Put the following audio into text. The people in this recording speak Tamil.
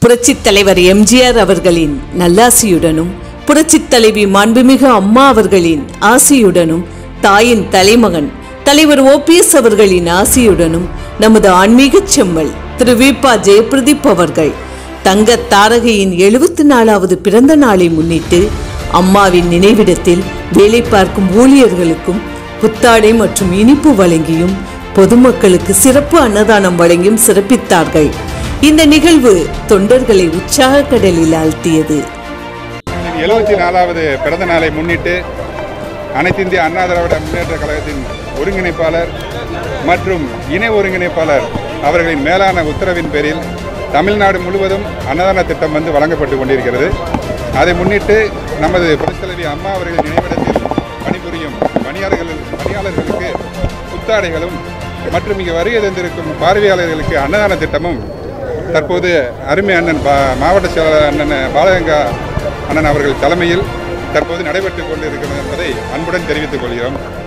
புரட்சித் தலைவர் எம்ஜிஆர் அவர்களின் நல்லாசியுடனும் புரட்சித் தலைவி மாண்புமிகு அம்மா அவர்களின் ஆசியுடனும் தாயின் தலைமகன் தலைவர் ஓபிஎஸ் அவர்களின் ஆசியுடனும் நமது ஆன்மீகச் செம்மல் திரு விபா ஜெயபிரதீப் அவர்கள் தங்க தாரகையின் எழுபத்தி நாலாவது பிறந்த நாளை முன்னிட்டு அம்மாவின் நினைவிடத்தில் வேலை பார்க்கும் ஊழியர்களுக்கும் புத்தாடை மற்றும் இனிப்பு வழங்கியும் பொதுமக்களுக்கு சிறப்பு அன்னதானம் வழங்கியும் சிறப்பித்தார்கள் இந்த நிகழ்வு தொண்டர்களை உற்சாக கடலில் ஆழ்த்தியது எழுபத்தி நாலாவது பிறந்த நாளை முன்னிட்டு அனைத்து இந்திய அண்ணா திராவிட முன்னேற்ற கழகத்தின் ஒருங்கிணைப்பாளர் மற்றும் இணை ஒருங்கிணைப்பாளர் அவர்களின் மேலான உத்தரவின் பேரில் தமிழ்நாடு முழுவதும் அன்னதான திட்டம் வந்து வழங்கப்பட்டு கொண்டிருக்கிறது அதை முன்னிட்டு நமது புரட்சித்தலைவி அம்மா அவர்களின் நினைவிடத்தில் பணிபுரியும் பணியாளர்கள் பணியாளர்களுக்கு புத்தாடைகளும் மற்றும் இங்கு வருகை தந்திருக்கும் பார்வையாளர்களுக்கு அன்னதான திட்டமும் தற்போது அருமை அண்ணன் பா- மாவட்ட செயலாளர் அண்ணன் பாலகங்கா அண்ணன் அவர்கள் தலைமையில் தற்போது நடைபெற்றுக் கொண்டிருக்கிறது என்பதை அன்புடன் தெரிவித்துக் கொள்கிறோம்